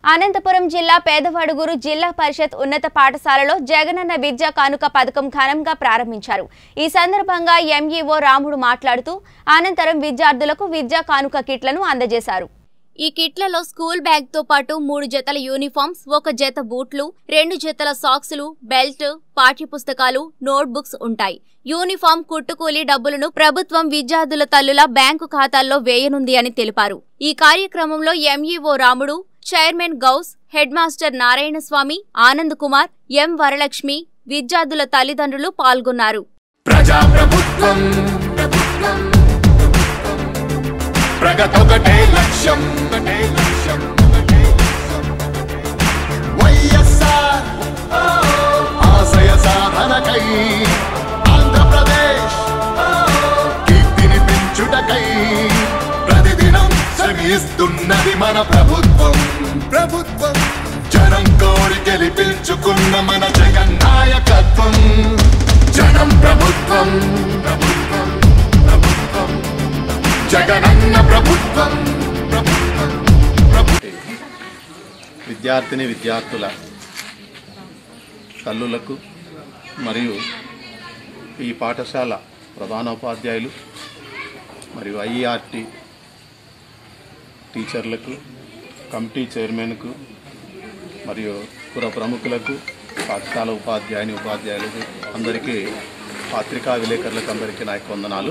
అనంతపురం జిల్లా పేదవడుగురు జిల్లా పరిషత్ ఉన్నత పాఠశాలలో జగనన్న విద్యా కానుక పథకం ఘనంగా ప్రారంభించారు ఈ సందర్భంగా ఎంఈఓ రాముడు మాట్లాడుతూ అనంతరం విద్యార్థులకు విద్యా కానుక కిట్లను అందజేశారు ఈ కిట్లలో స్కూల్ బ్యాగ్ తో పాటు మూడు జతల యూనిఫామ్స్ ఒక జత బూట్లు రెండు జతల సాక్సులు బెల్ట్ పాఠ్యపుస్తకాలు నోట్ బుక్స్ ఉంటాయి యూనిఫామ్ కుట్టుకూలి డబ్బులను ప్రభుత్వం విద్యార్థుల తల్లుల బ్యాంకు ఖాతాల్లో వేయనుంది అని తెలిపారు ఈ కార్యక్రమంలో MEO Ramudu chairman Gous headmaster Narayanaswamy Anand Kumar M Varalakshmi విద్యార్థుల తల్లిదండ్రులు పాల్గొన్నారు ప్రజాప్రభుత్వం ప్రగతొకటే లక్ష్యం ఒకటే లక్ష్యం ఒకటే లక్ష్యం. వైఎస్ఆర్ ఆశయ సాధనకై ఆంధ్రప్రదేశ్ కీర్తిని పెంచుటకై ప్రతిదినం శ్రమిస్తున్నది మన ప్రభుత్వం ప్రభుత్వం జనం కోరి గెలిపించుకున్న మన జగన్ నాయకత్వం జనం ప్రభుత్వం ప్రభుత్వం ప్రభుత్వం జగనన్న ప్రభుత్వం ప్రభుత్వం ప్రభుత్వం విద్యార్థిని విద్యార్థుల తల్లులకు మరియు ఈ పాఠశాల ప్రధానోపాధ్యాయులు మరియు ఐఈఆర్టీ టీచర్లకు కమిటీ చైర్మన్కు మరియు పుర ప్రముఖులకు పాఠశాల ఉపాధ్యాయుని ఉపాధ్యాయులకు అందరికీ పత్రికా విలేకరులకు అందరికీ నా యొక్క వందనాలు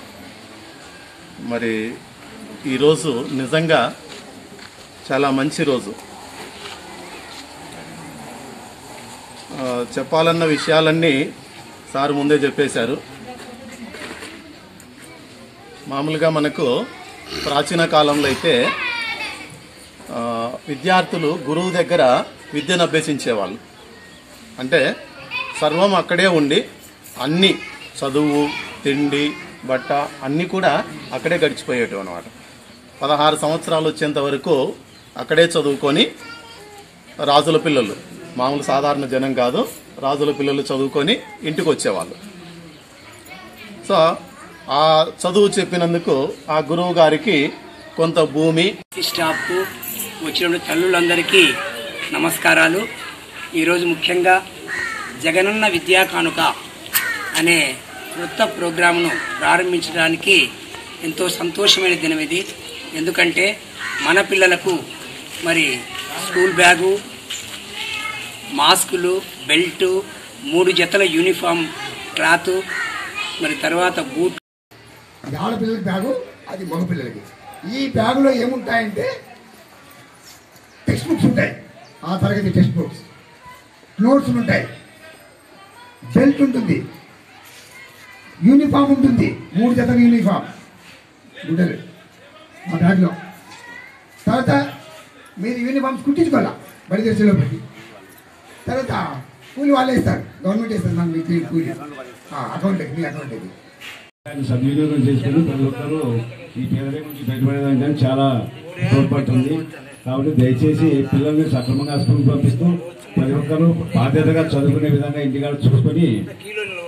మరి ఈరోజు నిజంగా చాలా మంచి రోజు ఆ, చెప్పాలన్న విషయాలన్నీ సార్ ముందే చెప్పేశారు మామూలుగా మనకు ప్రాచీన కాలంలో అయితే ఆ, విద్యార్థులు గురువు దగ్గర విద్యను అభ్యసించేవాళ్ళు అంటే సర్వం అక్కడే ఉండి అన్ని చదువు తిండి బట్ట అన్నీ కూడా అక్కడే గడిచిపోయేటివి అనమాట పదహారు సంవత్సరాలు వచ్చేంత వరకు అక్కడే చదువుకొని రాజుల పిల్లలు మామూలు సాధారణ జనం కాదు రాజుల పిల్లలు చదువుకొని ఇంటికి వచ్చేవాళ్ళు సో ఆ చదువు చెప్పినందుకు ఆ గురువు గారికి కొంత భూమి స్టాఫ్కు వచ్చిన తల్లులందరికీ నమస్కారాలు ఈరోజు ముఖ్యంగా జగనన్న విద్యా కానుక అనే కొత్త ప్రోగ్రాంను ప్రారంభించడానికి ఎంతో సంతోషమైన దినం ఇది ఎందుకంటే మన పిల్లలకు మరి స్కూల్ బ్యాగు మాస్కులు బెల్టు మూడు జతల యూనిఫామ్ క్లాత్ మరి తర్వాత బూట్ ఇది ఆడపిల్లలకి బ్యాగు అది మగపిల్లలకి ఈ బ్యాగులో ఏముంటాయంటే టెక్స్ట్ బుక్స్ ఉంటాయి ఆ తరగతి టెక్స్ట్ బుక్స్ నోట్స్ ఉంటాయి బెల్ట్ ఉంటుంది యూనిఫామ్ ఉంటుంది మూడు జతల యూనిఫామ్ ఉంటుంది ఆ బ్యాగ్లో తర్వాత మీరు యూనిఫామ్స్ కుట్టించుకోవాలా బడి దశలో పెట్టి తర్వాత కూలి వాళ్ళే ఇస్తారు గవర్నమెంట్ ఇస్తారు నాకు మీకు కూలి అకౌంట్ మీ అకౌంట్ ఇది దాన్ని సద్వినియోగం చేసుకుని ప్రతి ఒక్కరూ ఈ పేదరికం నుంచి బయటపడేదానికి చాలా తోడ్పడుతుంది కాబట్టి దయచేసి పిల్లల్ని సక్రమంగా స్కూల్కి పంపిస్తూ ప్రతి ఒక్కరూ బాధ్యతగా చదువుకునే విధంగా ఇంటికాడ చూసుకొని